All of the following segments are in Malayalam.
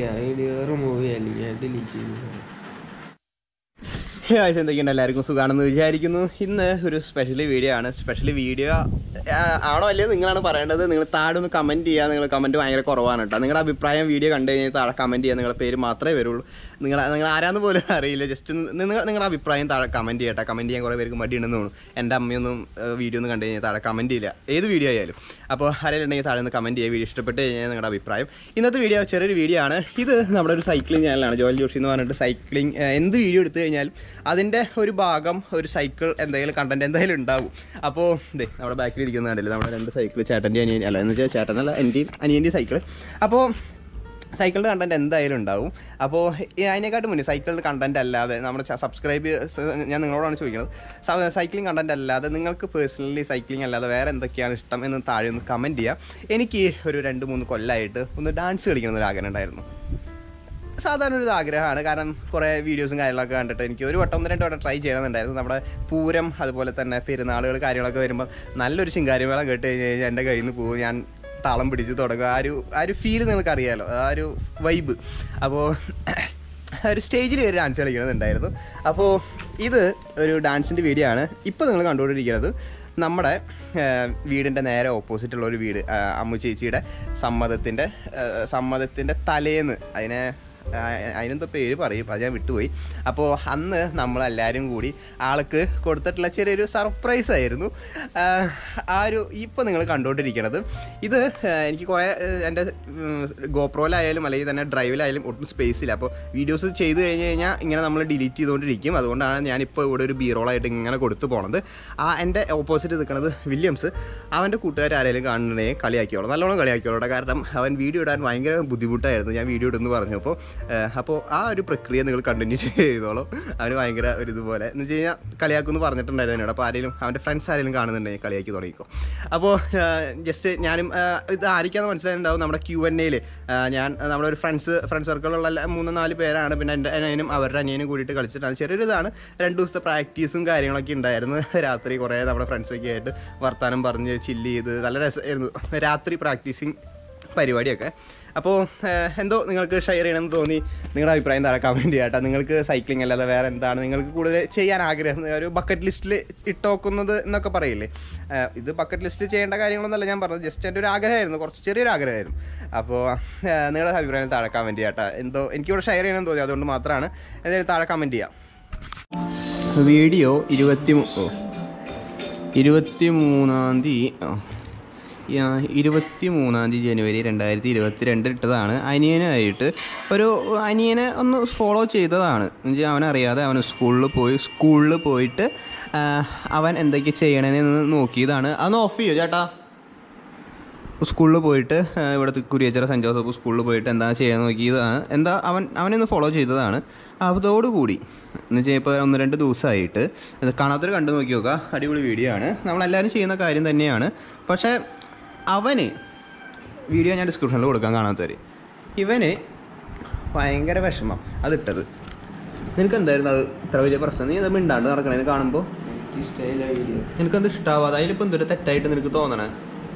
വീഡിയോ വീഡിയോ റിമൂവ് ചെയ്യാൻ ഡിലീറ്റ് ചെയ്തു ആഴ്ച എന്തൊക്കെയുണ്ട് എല്ലാവർക്കും സുഖമാണെന്ന് വിചാരിക്കുന്നു ഇന്ന് ഒരു സ്പെഷ്യൽ വീഡിയോ ആണ് സ്പെഷ്യൽ വീഡിയോ ആണോ അല്ലേ നിങ്ങളാണ് പറയേണ്ടത് നിങ്ങൾ താഴെ ഒന്ന് കമൻറ്റ് ചെയ്യുക നിങ്ങൾ കമൻറ്റ് ഭയങ്കര കുറവാണ് കേട്ടോ നിങ്ങളുടെ അഭിപ്രായം വീഡിയോ കണ്ടു കഴിഞ്ഞാൽ താഴെ കമൻറ്റ് ചെയ്യുക നിങ്ങളുടെ പേര് മാത്രമേ വരുള്ളൂ നിങ്ങൾ നിങ്ങൾ ആരാന്ന് പോലും അറിയില്ല ജസ്റ്റ് നിങ്ങൾ നിങ്ങളുടെ അഭിപ്രായം താഴെ കമൻറ്റ് ചെയ്യട്ടെ കമൻറ്റ് ചെയ്യാൻ കുറേ പേർക്ക് മടിയുണ്ടെന്ന് തോന്നുന്നു എൻ്റെ അമ്മയൊന്നും വീഡിയോ ഒന്നും കണ്ടു കഴിഞ്ഞാൽ താഴെ കമൻറ്റ് ചെയ്യില്ല ഏത് വീഡിയോ ആയാലും അപ്പോൾ ആരെങ്കിലും ഉണ്ടെങ്കിൽ താഴെ ഒന്ന് കമൻറ്റ് ചെയ്യുക വീഡിയോ ഇഷ്ടപ്പെട്ട് കഴിഞ്ഞാൽ നിങ്ങളുടെ അഭിപ്രായം ഇന്നത്തെ വീഡിയോ ചെറിയൊരു വീഡിയോ ആണ് ഇത് നമ്മുടെ ഒരു സൈക്ലിംഗ് ചാനലാണ് ജോൽ ജോഷി എന്ന് പറഞ്ഞിട്ട് സൈക്ലിംഗ് എന്ത് വീഡിയോ എടുത്തു കഴിഞ്ഞാലും അതിൻ്റെ ഒരു ഭാഗം ഒരു സൈക്കിൾ എന്തെങ്കിലും കണ്ടന്റ് എന്തായാലും ഉണ്ടാവും അപ്പോൾ ഇതേ നമ്മുടെ ബാക്കിൽ ഇരിക്കുന്ന കണ്ടില്ല നമ്മുടെ രണ്ട് സൈക്കിൾ ചേട്ടൻ്റെ അനിയൻ അല്ല എന്ന് വെച്ചാൽ ചേട്ടനല്ല എൻ്റെയും അനിയൻ്റെയും സൈക്കിൾ അപ്പോൾ സൈക്കിളിൻ്റെ കണ്ടന്റ് എന്തായാലും ഉണ്ടാവും അപ്പോൾ അതിനെക്കാട്ടും മുന്നേ സൈക്കിളിൻ്റെ കണ്ടന്റ് അല്ലാതെ നമ്മുടെ സബ്സ്ക്രൈബ് ഞാൻ നിങ്ങളോടാണ് ചോദിക്കുന്നത് സൈക്ലിംഗ് കണ്ടന്റ് അല്ലാതെ നിങ്ങൾക്ക് പേഴ്സണലി സൈക്ലിംഗ് അല്ലാതെ വേറെ എന്തൊക്കെയാണ് ഇഷ്ടം എന്ന് താഴെ ഒന്ന് കമൻറ്റ് ചെയ്യാം എനിക്ക് ഒരു രണ്ട് മൂന്ന് കൊല്ലമായിട്ട് ഒന്ന് ഡാൻസ് കളിക്കണം എന്നൊരു ആഗ്രഹം ഉണ്ടായിരുന്നു സാധാരണ ഒരു ആഗ്രഹമാണ് കാരണം കുറേ വീഡിയോസും കാര്യങ്ങളൊക്കെ കണ്ടിട്ട് എനിക്ക് ഒരു വട്ടം ഒന്ന് രണ്ട് വട്ടം ട്രൈ ചെയ്യണമെന്നുണ്ടായിരുന്നു നമ്മുടെ പൂരം അതുപോലെ തന്നെ പെരുന്നാളുകൾ കാര്യങ്ങളൊക്കെ വരുമ്പോൾ നല്ലൊരു ശിങ്കാരിമേളം കേട്ട് കഴിഞ്ഞ് കഴിഞ്ഞാൽ എൻ്റെ കയ്യിൽ നിന്ന് പോകും ഞാൻ താളം പിടിച്ച് തുടങ്ങും ആ ഒരു ആ ഒരു ഫീൽ നിങ്ങൾക്ക് അറിയാമല്ലോ ആ ഒരു വൈബ് അപ്പോൾ ഒരു സ്റ്റേജിൽ ഒരു ഡാൻസ് കളിക്കണമെന്നുണ്ടായിരുന്നു അപ്പോൾ ഇത് ഒരു ഡാൻസിൻ്റെ വീഡിയോ ആണ് ഇപ്പോൾ നിങ്ങൾ കണ്ടുകൊണ്ടിരിക്കുന്നത് നമ്മുടെ വീടിൻ്റെ നേരെ ഓപ്പോസിറ്റുള്ള ഒരു വീട് ആ, അമ്മു ചേച്ചിയുടെ സമ്മതത്തിൻ്റെ സമ്മതത്തിൻ്റെ തലേന്ന് അതിനെ ആ, അതിനെന്തോ പേര് പറയും അത് ഞാൻ വിട്ടുപോയി അപ്പോൾ അന്ന് നമ്മളെല്ലാവരും കൂടി ആൾക്ക് കൊടുത്തിട്ടുള്ള ചെറിയൊരു സർപ്രൈസ് ആയിരുന്നു ആ, ആ ഒരു ഇപ്പോൾ നിങ്ങൾ കണ്ടുകൊണ്ടിരിക്കുന്നത് ഇത് ആ, എനിക്ക് കുറേ ആ, എൻ്റെ ഗോപ്രോയിലായാലും അല്ലെങ്കിൽ തന്നെ ഡ്രൈവിലായാലും ഒട്ടും സ്പേസ് ഇല്ല അപ്പോൾ വീഡിയോസ് ചെയ്ത് കഴിഞ്ഞ് കഴിഞ്ഞാൽ ഇങ്ങനെ നമ്മൾ ഡിലീറ്റ് ചെയ്തുകൊണ്ടിരിക്കും അതുകൊണ്ടാണ് ഞാനിപ്പോൾ ഇവിടെ ഒരു ബീറോളായിട്ട് ഇങ്ങനെ കൊടുത്തു പോണത് ആ എൻ്റെ ഓപ്പോസിറ്റ് നിൽക്കുന്നത് വില്യംസ് അവൻ്റെ കൂട്ടുകാർ ആരെങ്കിലും കാണുന്നുണ്ടെങ്കിൽ കളിയാക്കിയോളൂ നല്ലോണം കളിയാക്കിയോളൂ കേട്ടോ. കാരണം അവൻ വീഡിയോ ഇടാൻ ഭയങ്കര ബുദ്ധിമുട്ടായിരുന്നു ഞാൻ വീഡിയോ ഇടുന്നു പറഞ്ഞപ്പോൾ അപ്പോൾ ആ ഒരു പ്രക്രിയ നിങ്ങൾ കണ്ടിന്യൂ ചെയ്തോളൂ അവന് ഭയങ്കര ഒരു ഇതുപോലെ എന്ന് വെച്ച് കഴിഞ്ഞാൽ കളിയാക്കുമെന്ന് പറഞ്ഞിട്ടുണ്ടായിരുന്നു എന്നോട് അപ്പോൾ ആരെങ്കിലും അവൻ്റെ ഫ്രണ്ട്സ് ആരെങ്കിലും കാണുന്നുണ്ടെങ്കിൽ കളിയാക്കി തുടങ്ങിക്കോ അപ്പോൾ ജസ്റ്റ് ഞാനും ആ, ഇത് ആയിരിക്കാന്ന് മനസ്സിലായിട്ടുണ്ടാവും നമ്മുടെ ക്യു എൻ എയിൽ ഞാൻ ആ, നമ്മുടെ ഒരു ഫ്രണ്ട്സ് ഫ്രണ്ട് സർക്കിളിലുള്ള എല്ലാ- മൂന്ന് നാല് പേരാണ് പിന്നെ എൻ്റെ അനിയനും അവരുടെ അനിയനും കൂടിയിട്ട് കളിച്ചിട്ടാണ് ചെറിയൊരു ഇതാണ് രണ്ട് ദിവസത്തെ പ്രാക്ടീസും കാര്യങ്ങളൊക്കെ ഉണ്ടായിരുന്നു രാത്രി കുറേ നമ്മുടെ ഫ്രണ്ട്സൊക്കെ ആയിട്ട് വർത്താനം പറഞ്ഞ് ചില്ല് ചെയ്ത് നല്ല രസമായിരുന്നു രാത്രി പ്രാക്ടീസിങ് പരിപാടിയൊക്കെ അപ്പോൾ എന്തോ നിങ്ങൾക്ക് ഷെയർ ചെയ്യണമെന്ന് തോന്നി നിങ്ങളുടെ അഭിപ്രായം താഴെ കമൻറ്റ് ചെയ്യാട്ടോ നിങ്ങൾക്ക് സൈക്ലിംഗ് അല്ലാതെ വേറെ എന്താണ് നിങ്ങൾക്ക് കൂടുതൽ ചെയ്യാൻ ആഗ്രഹം ഒരു ബക്കറ്റ് ലിസ്റ്റിൽ ഇട്ടോക്കുന്നത് എന്നൊക്കെ പറയില്ലേ ഏഹ് ഇത് ബക്കറ്റ് ലിസ്റ്റിൽ ചെയ്യേണ്ട കാര്യങ്ങളൊന്നുമല്ല ഞാൻ പറഞ്ഞത് ജസ്റ്റ് എൻ്റെ ഒരു ആഗ്രഹമായിരുന്നു കുറച്ച് ചെറിയൊരു ആഗ്രഹമായിരുന്നു അപ്പോൾ ഏഹ് നിങ്ങളുടെ അഭിപ്രായം താഴെ കമൻറ്റ് ചെയ്യാട്ടോ എന്തോ എനിക്കിവിടെ ഷെയർ ചെയ്യണമെന്ന് തോന്നി അതുകൊണ്ട് മാത്രമാണ് എന്തായാലും താഴെ കമൻറ്റ് ചെയ്യാം വീഡിയോ ഇരുപത്തി ഇരുപത്തി മൂന്നാം തീയതി ഇരുപത്തി മൂന്നാം തീയതി ജനുവരി രണ്ടായിരത്തി ഇരുപത്തി രണ്ട് ഇട്ടതാണ് അനിയനായിട്ട് ഒരു അനിയനെ ഒന്ന് ഫോളോ ചെയ്തതാണ് എന്നുവെച്ചാൽ അവനറിയാതെ അവൻ സ്കൂളിൽ പോയി സ്കൂളിൽ പോയിട്ട് ആ, അവൻ എന്തൊക്കെ ചെയ്യണമെന്ന് നോക്കിയതാണ് അതൊന്ന് ഓഫ് ചെയ്യോ ചേട്ടാ സ്കൂളിൽ പോയിട്ട് ആ, ഇവിടുത്തെ കുരിയച്ചിറ സെൻറ്റ് ജോസഫ് സ്കൂളിൽ പോയിട്ട് എന്താ ചെയ്യാൻ നോക്കിയതാണ് എന്താ അവൻ അവനൊന്ന് ഫോളോ ചെയ്തതാണ് അതോടുകൂടി എന്ന് വെച്ചാൽ ഇപ്പോൾ ഒന്ന് രണ്ട് ദിവസമായിട്ട് ഇത് കാണാത്തൊരു കണ്ടു നോക്കി നോക്കുക അടിപൊളി വീഡിയോ ആണ് നമ്മളെല്ലാവരും ചെയ്യുന്ന കാര്യം തന്നെയാണ് പക്ഷേ അവന് വീഡിയോ ഞാൻ ഡിസ്ക്രിപ്ഷനിൽ കൊടുക്കാൻ കാണാത്തവർ ഇവന് ഭയങ്കര വിഷമം അതിട്ടത് നിനക്ക് എന്തായിരുന്നു അത് ഇത്ര വലിയ പ്രശ്നം നീ അത് മിണ്ടാണ്ട് നടക്കണേന്ന് കാണുമ്പോൾ എനിക്ക് ഇഷ്ടമായില്ല വീഡിയോ നിനക്കത് ഇഷ്ടാവാതെ അതിലിപ്പോൾ എന്തൊരു തെറ്റായിട്ട് നിനക്ക് തോന്നണേ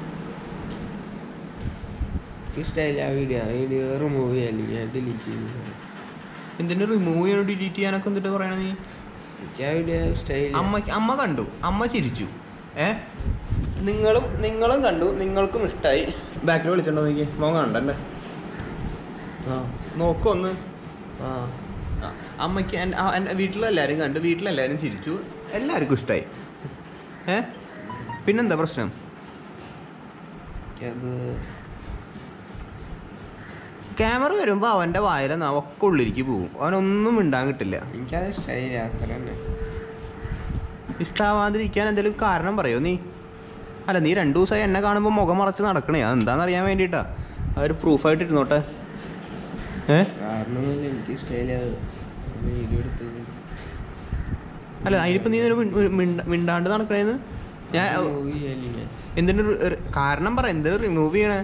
എനിക്ക് ഇഷ്ടമായില്ല ആ വീഡിയോ വീഡിയോ റിമൂവ് ചെയ്യാൻ ഡിലീറ്റ് ചെയ്തു എന്തിനു റിമൂവ് ചെയ്യാനോ ഡിലീറ്റ് ചെയ്യാനൊക്കെ എന്തിട്ട് പറയണ നീ എനിക്ക് ആ വീഡിയോ ഇഷ്ടമായില്ല അമ്മ അമ്മ കണ്ടു അമ്മ ചിരിച്ചു ഏ നിങ്ങളും നിങ്ങളും കണ്ടു നിങ്ങൾക്കും ഇഷ്ടമായി ബാക്കിൽ വിളിച്ചിട്ടുണ്ടോ നോക്കി മോൻ കണ്ടല്ലേ ആ നോക്കൊന്ന് ആ ആ, അമ്മയ്ക്ക് എൻ്റെ ആ, എൻ്റെ വീട്ടിലെല്ലാവരും കണ്ടു വീട്ടിലെല്ലാവരും ചിരിച്ചു എല്ലാവർക്കും ഇഷ്ടമായി ഏ പിന്നെന്താ പ്രശ്നം എനിക്കത് ക്യാമറ വരുമ്പോൾ അവൻ്റെ വായിലെ നാവൊക്കെ ഉള്ളിലേക്ക് പോകും അവനൊന്നും മിണ്ടാൻ കിട്ടില്ല എനിക്കത് ഇഷ്ടമായില്ല അത്ര തന്നെ ഇഷ്ടാവാതിരിക്കാൻ എന്തെങ്കിലും കാരണം പറയോ നീ അല്ല നീ രണ്ടു ദിവസമായി എന്നെ കാണുമ്പോൾ മുഖം മറച്ച് നടക്കണേ അതെന്താണെന്ന് അറിയാൻ വേണ്ടിയിട്ടാ അതൊരു പ്രൂഫായിട്ട് ഇരുന്നോട്ടെ ഏ കാരണമൊന്നുമില്ല എനിക്ക് ഇഷ്ടമായില്ല അത് വീഡിയോ എടുത്തത് അല്ല അതിനിപ്പോൾ നീ ഒരു മിണ്ട- മിണ്ട- മിണ്ടാണ്ട് നടക്കണേന്ന് ഞാൻ മൂവി ചെയ്യാനില്ല എന്തിനു കാരണം പറ എന്തിനു റിമൂവ് ചെയ്യണേ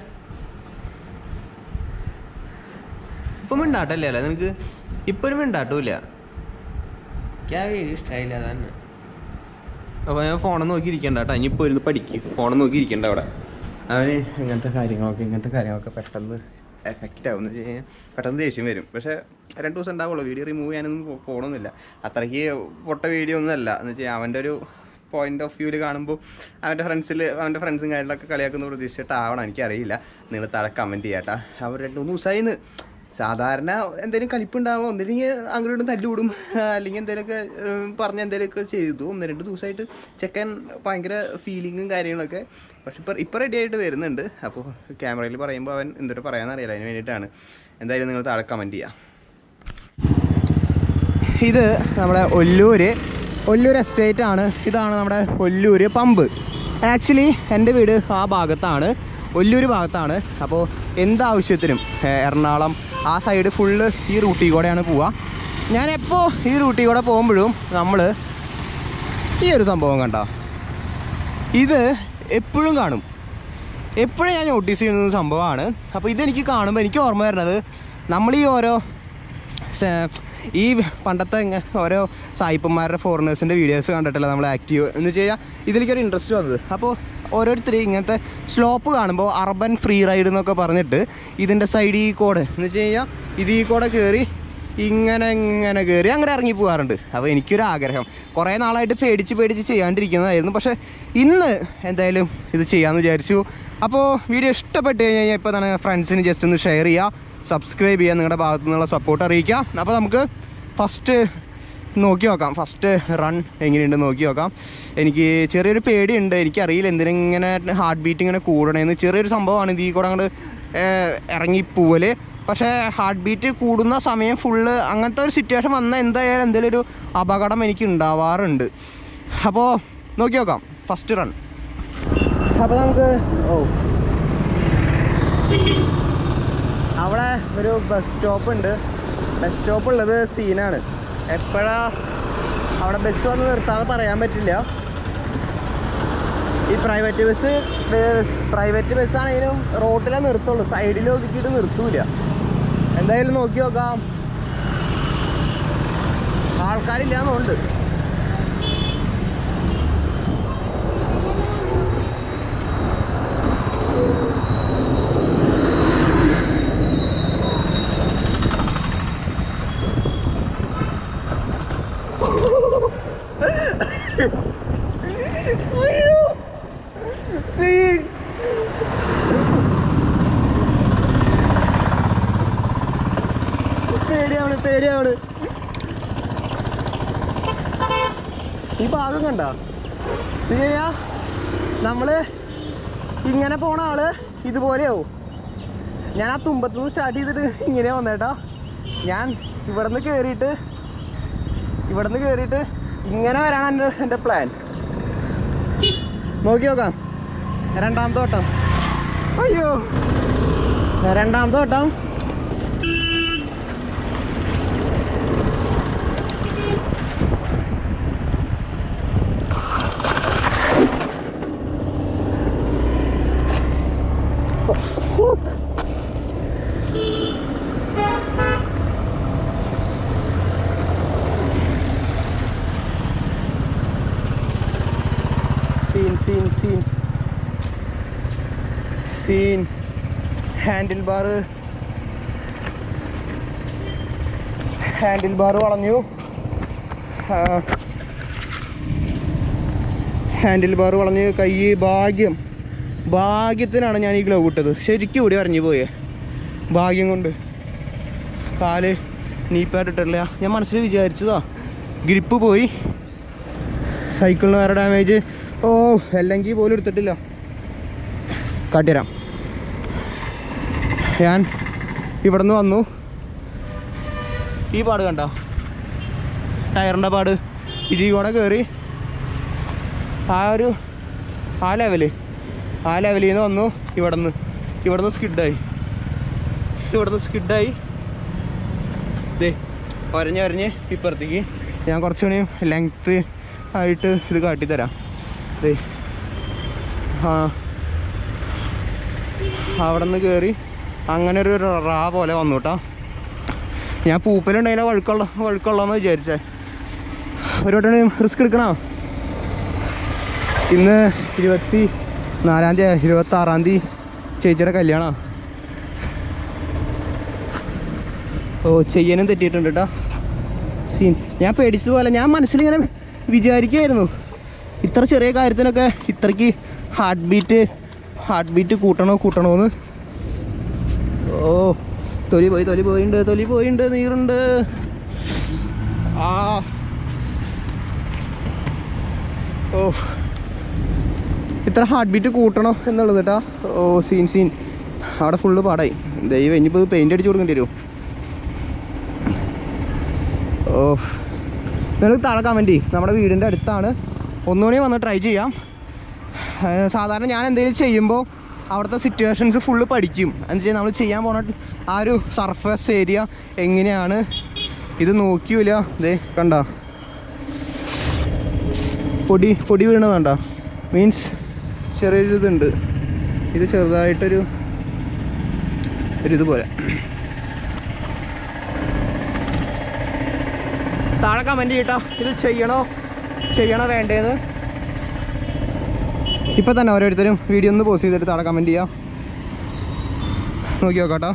ഇപ്പൊ മിണ്ടാട്ടല്ലേ അല്ലേ നിനക്ക് ഇപ്പൊ ഒരു മിണ്ടാട്ടുമില്ല എനിക്ക് ആ വീഡിയോ ഇഷ്ടമായില്ല അതന്നെ അപ്പോൾ ഞാൻ ഫോണിൽ നോക്കി ഇരിക്കണ്ട കേട്ടോ ഇനിയിപ്പോൾ ഇരുന്ന് പഠിക്കും ഫോണിൽ നോക്കി ഇരിക്കണ്ട അവിടെ അവന് ഇങ്ങനത്തെ കാര്യങ്ങളൊക്കെ ഇങ്ങനത്തെ കാര്യങ്ങളൊക്കെ പെട്ടെന്ന് എഫക്റ്റ് ആവും എന്ന് വെച്ച് കഴിഞ്ഞാൽ പെട്ടെന്ന് ദേഷ്യം വരും പക്ഷേ രണ്ട് ദിവസം ഉണ്ടാവുള്ളൂ വീഡിയോ റിമൂവ് ചെയ്യാനൊന്നും പോ- പോകണമെന്നില്ല അത്രയ്ക്ക് പൊട്ട വീഡിയോ ഒന്നും അല്ല എന്ന് വെച്ചാൽ അവൻ്റെ ഒരു പോയിന്റ് ഓഫ് വ്യൂവിൽ കാണുമ്പോൾ അവൻ്റെ ഫ്രണ്ട്സിൽ അവൻ്റെ ഫ്രണ്ട്സും കാര്യങ്ങളൊക്കെ കളിയാക്കുന്ന പ്രതീക്ഷിച്ചിട്ടാവണം എനിക്കറിയില്ല നിങ്ങൾ താഴെ കമൻറ്റ് ചെയ്യാട്ടാ അവർ രണ്ട് മൂന്ന് ദിവസമായിന്ന് സാധാരണ എന്തെങ്കിലും കലിപ്പുണ്ടാകുമ്പോൾ ഒന്നില്ലെങ്കിൽ അങ്ങോട്ടും തല്ലുകൂടും അല്ലെങ്കിൽ എന്തെങ്കിലുമൊക്കെ പറഞ്ഞ് എന്തെങ്കിലുമൊക്കെ ചെയ്തു ഒന്ന് രണ്ട് ദിവസമായിട്ട് ചെക്കൻ ഭയങ്കര ഫീലിങ്ങും കാര്യങ്ങളൊക്കെ പക്ഷെ ഇപ്പോൾ ഇപ്പോൾ റെഡി ആയിട്ട് വരുന്നുണ്ട് അപ്പോൾ ക്യാമറയിൽ പറയുമ്പോൾ അവൻ എന്തൊരു പറയാമെന്നറിയില്ല അതിന് വേണ്ടിയിട്ടാണ് എന്തായാലും നിങ്ങൾ താഴെ കമൻറ്റ് ചെയ്യാം ഇത് നമ്മുടെ ഒല്ലൂര് ഒല്ലൂർ എസ്റ്റേറ്റ് ആണ് ഇതാണ് നമ്മുടെ ഒല്ലൂര് പമ്പ് ആക്ച്വലി എൻ്റെ വീട് ആ ഭാഗത്താണ് ഒല്ലൂർ ഭാഗത്താണ് അപ്പോൾ എന്താവശ്യത്തിനും ഏഹ്, എറണാകുളം ആ സൈഡ് ഫുള്ള് ഈ റൂട്ടിൽ കൂടെയാണ് പോവുക ഞാൻ എപ്പോൾ ഈ റൂട്ടിൽ കൂടെ പോകുമ്പോഴും നമ്മൾ ഈ ഒരു സംഭവം കണ്ടോ ഇത് എപ്പോഴും കാണും എപ്പോഴും ഞാൻ നോട്ടീസ് ചെയ്യുന്ന ഒരു സംഭവമാണ് അപ്പോൾ ഇതെനിക്ക് കാണുമ്പോൾ എനിക്ക് ഓർമ്മ വരുന്നത് നമ്മൾ ഈ ഓരോ സ- ഈ പണ്ടത്തെ ഇങ്ങ- ഓരോ സായിപ്പന്മാരുടെ ഫോറിനേഴ്സിൻ്റെ വീഡിയോസ് കണ്ടിട്ടല്ല നമ്മൾ ആക്റ്റീവ് എന്ന് വെച്ച് കഴിഞ്ഞാൽ ഇതിലേക്കൊരു ഇൻട്രസ്റ്റ് വന്നത് അപ്പോൾ ഓരോരുത്തർ ഇങ്ങനത്തെ സ്ലോപ്പ് കാണുമ്പോൾ അർബൻ ഫ്രീ റൈഡ് എന്നൊക്കെ പറഞ്ഞിട്ട് ഇതിൻ്റെ സൈഡ് ഈ കോഡ് എന്ന് വെച്ച് കഴിഞ്ഞാൽ ഇത് ഈ കൂടെ കയറി ഇങ്ങനെ ഇങ്ങനെ കയറി അങ്ങനെ ഇറങ്ങി പോകാറുണ്ട് അപ്പോൾ എനിക്കൊരു ആഗ്രഹം കുറേ നാളായിട്ട് പേടിച്ച് പേടിച്ച് ചെയ്യാണ്ടിരിക്കുന്നതായിരുന്നു പക്ഷേ ഇന്ന് എന്തായാലും ഇത് ചെയ്യാമെന്ന് വിചാരിച്ചു അപ്പോൾ വീഡിയോ ഇഷ്ടപ്പെട്ട് കഴിഞ്ഞാൽ ഇപ്പോൾ തന്നെ ഫ്രണ്ട്സിന് ജസ്റ്റ് ഒന്ന് ഷെയർ ചെയ്യുക സബ്സ്ക്രൈബ് ചെയ്യുക നിങ്ങളുടെ ഭാഗത്തു നിന്നുള്ള സപ്പോർട്ട് അറിയിക്കുക അപ്പോൾ നമുക്ക് ഫസ്റ്റ് നോക്കി നോക്കാം ഫസ്റ്റ് റൺ എങ്ങനെയുണ്ട് നോക്കി നോക്കാം എനിക്ക് ചെറിയൊരു പേടിയുണ്ട് എനിക്കറിയില്ല എന്തിനിങ്ങനെ ഹാർട്ട് ബീറ്റ് ഇങ്ങനെ കൂടണേന്ന് ചെറിയൊരു സംഭവമാണ് ഇത് ഈ കൂടെ അങ്ങോട്ട് ഇറങ്ങി പോവല് പക്ഷേ ഹാർട്ട് ബീറ്റ് കൂടുന്ന സമയം ഫുള്ള് അങ്ങനത്തെ ഒരു സിറ്റുവേഷൻ വന്നാൽ എന്തായാലും എന്തെങ്കിലും ഒരു അപകടം എനിക്ക് ഉണ്ടാവാറുണ്ട് അപ്പോൾ നോക്കി നോക്കാം ഫസ്റ്റ് റൺ അപ്പോൾ നമുക്ക് ഓ അവിടെ ഒരു ബസ് സ്റ്റോപ്പ് ഉണ്ട് ബസ് സ്റ്റോപ്പ് ഉള്ളത് സീനാണ് എപ്പോഴാ അവിടെ ബസ് വന്ന് നിർത്താന്ന് പറയാൻ പറ്റില്ല ഈ പ്രൈവറ്റ് ബസ് പ്രൈവറ്റ് ബസ് ആണെങ്കിലും റോട്ടിലേ നിർത്തുള്ളൂ സൈഡിൽ ഒതുക്കിയിട്ട് നിർത്തൂല എന്തായാലും നോക്കി നോക്കാം ആൾക്കാരില്ലാന്നുണ്ട് അയ്യോ സീൻ പേടിയാണ് പേടിയാണ് ഈ ഭാഗം കണ്ട ഇത് ചെയ്യാ നമ്മള് ഇങ്ങനെ പോണ ആള് ഇതുപോലെയാവും ഞാൻ ആ തുമ്പത്തുനിന്ന് സ്റ്റാർട്ട് ചെയ്തിട്ട് ഇങ്ങനെ വന്നേട്ടാ ഞാൻ ഇവിടെ നിന്ന് കയറിയിട്ട് ഇവിടെ നിന്ന് കയറിയിട്ട് ഇങ്ങനെ വരാണ് എൻ്റെ എൻ്റെ പ്ലാൻ നോക്കി നോക്കാം രണ്ടാമത്തെ വട്ടം അയ്യോ രണ്ടാമത്തെ വട്ടം scene scene scene scene handle bar handle bar വളഞ്ഞു ഹാൻഡിൽ ബാർ വളഞ്ഞ് കൈ ഭാഗ്യം ഭാഗ്യത്തിനാണ് ഞാൻ ഈ ഗ്ലൗ ഇട്ടത് ശരിക്കും ഇവിടെ അറിഞ്ഞു പോയേ ഭാഗ്യം കൊണ്ട് കാല് നീപ്പായിട്ട് ഇട്ടില്ല ഞാൻ മനസ്സിൽ വിചാരിച്ചതാ ഗ്രിപ്പ് പോയി സൈക്കിളിന് വേറെ ഡാമേജ് ഓ അല്ലെങ്കിൽ പോലും എടുത്തിട്ടില്ല കാട്ടിത്തരാം ഞാൻ ഇവിടെ നിന്ന് വന്നു ഈ പാട് കണ്ടോ ടയറിൻ്റെ പാട് ഇതിൽ കൂടെ കയറി ആ ഒരു ആ ലെവല് ആ ലെവലിൽ നിന്ന് വന്നു ഇവിടെ നിന്ന് ഇവിടെ നിന്ന് സ്കിഡായി ഇവിടെ നിന്ന് സ്കിഡായി ദേ ഒരഞ്ഞ് ഒരഞ്ഞ് ഇപ്പുറത്തേക്ക് ഞാൻ കുറച്ചുകൂടി ലെങ്ത്ത് ആയിട്ട് ഇത് കാട്ടിത്തരാം ദേ ആ അവിടെ നിന്ന് കയറി അങ്ങനെ ഒരു റാ പോലെ വന്നു കേട്ടോ ഞാൻ പൂപ്പലുണ്ടായില്ല വഴുക്കുള്ള വഴുക്കുള്ളതെന്ന് വിചാരിച്ചേ ഒരു വട്ടം റിസ്ക് എടുക്കണോ ഇന്ന് ഇരുപത്തി നാലാം തീയതി ഇരുപത്തി ആറാം തീയതി ചേച്ചിയുടെ കല്യാണം ഓ ചെയ്യാനും തെറ്റിയിട്ടുണ്ട് കേട്ടോ സീൻ ഞാൻ പേടിച്ചത് പോലെ ഞാൻ മനസ്സിലിങ്ങനെ വിചാരിക്കുമായിരുന്നു ഇത്ര ചെറിയ കാര്യത്തിനൊക്കെ ഇത്രയ്ക്ക് ഹാർട്ട് ബീറ്റ് ഹാർട്ട് ബീറ്റ് കൂട്ടണോ കൂട്ടണോന്ന് ഓ തൊലി പോയി തൊലി പോയിണ്ട് തൊലി പോയിണ്ട് നീറുണ്ട് ആ ഓ ഇത്ര ഹാർട്ട് ബീറ്റ് കൂട്ടണോ എന്നുള്ളത് കേട്ടോ ഓ സീൻ സീൻ അവിടെ ഫുള്ള് പാടായി ദൈവം ഇനിയിപ്പോൾ പെയിൻ്റ് അടിച്ച് കൊടുക്കേണ്ടി വരുമോ ഓ നിങ്ങൾ താഴെ കമൻറ്റ് ചെയ്യും നമ്മുടെ വീടിൻ്റെ അടുത്താണ് ഒന്നുകൂടി വന്ന് ട്രൈ ചെയ്യാം ഏഹ് സാധാരണ ഞാൻ എന്തെങ്കിലും ചെയ്യുമ്പോൾ അവിടുത്തെ സിറ്റുവേഷൻസ് ഫുള്ള് പഠിക്കും എന്ന് വെച്ചാൽ നമ്മൾ ചെയ്യാൻ പോണ ആ ഒരു സർഫസ് ഏരിയ എങ്ങനെയാണ് ഇത് നോക്കിയൂല ദേ കണ്ട പൊടി പൊടി വീണ വേണ്ട മീൻസ് ചെറിയൊരു ഇതുണ്ട് ഇത് ചെറുതായിട്ടൊരു ഒരു ഇതുപോലെ താഴെ കമൻറ്റ് ചെയ്യട്ടോ ഇത് ചെയ്യണോ ചെയ്യണോ വേണ്ടേന്ന് ഇപ്പം തന്നെ ഓരോരുത്തരും വീഡിയോ ഒന്ന് പോസ്റ്റ് ചെയ്തിട്ട് താഴെ കമൻറ്റ് ചെയ്യാം നോക്കി നോക്കാട്ടോ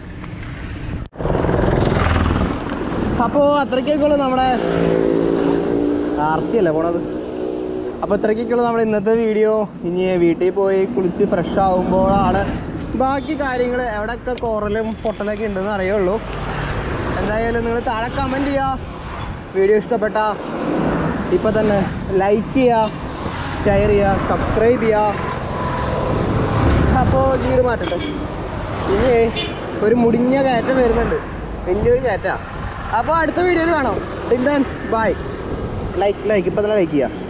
അപ്പോൾ അത്രയ്ക്കൊക്കെയുള്ളൂ നമ്മുടെ ആർ സി അല്ലേ പോണത് അപ്പോൾ ഇത്രയ്ക്കൊക്കെയുള്ളൂ നമ്മുടെ ഇന്നത്തെ വീഡിയോ ഇനി വീട്ടിൽ പോയി കുളിച്ച് ഫ്രഷ് ആകുമ്പോഴാണ് ബാക്കി കാര്യങ്ങൾ എവിടെയൊക്കെ കോറലും പൊട്ടലൊക്കെ ഉണ്ടെന്ന് അറിയുള്ളൂ എന്തായാലും നിങ്ങൾ താഴെ കമൻറ്റ് ചെയ്യുക വീഡിയോ ഇഷ്ടപ്പെട്ട ഇപ്പം തന്നെ ലൈക്ക് ചെയ്യുക ഷെയർ ചെയ്യുക സബ്സ്ക്രൈബ് ചെയ്യുക അപ്പോൾ ഗീർ മാറ്റട്ടെ ഇനി ഒരു മുടിഞ്ഞ കയറ്റം വരുന്നുണ്ട് വലിയൊരു കയറ്റാ അപ്പോൾ അടുത്ത വീഡിയോയിൽ കാണാം ബൈ ലൈക്ക് ലൈക്ക് ഇപ്പം തന്നെ ലൈക്ക് ചെയ്യുക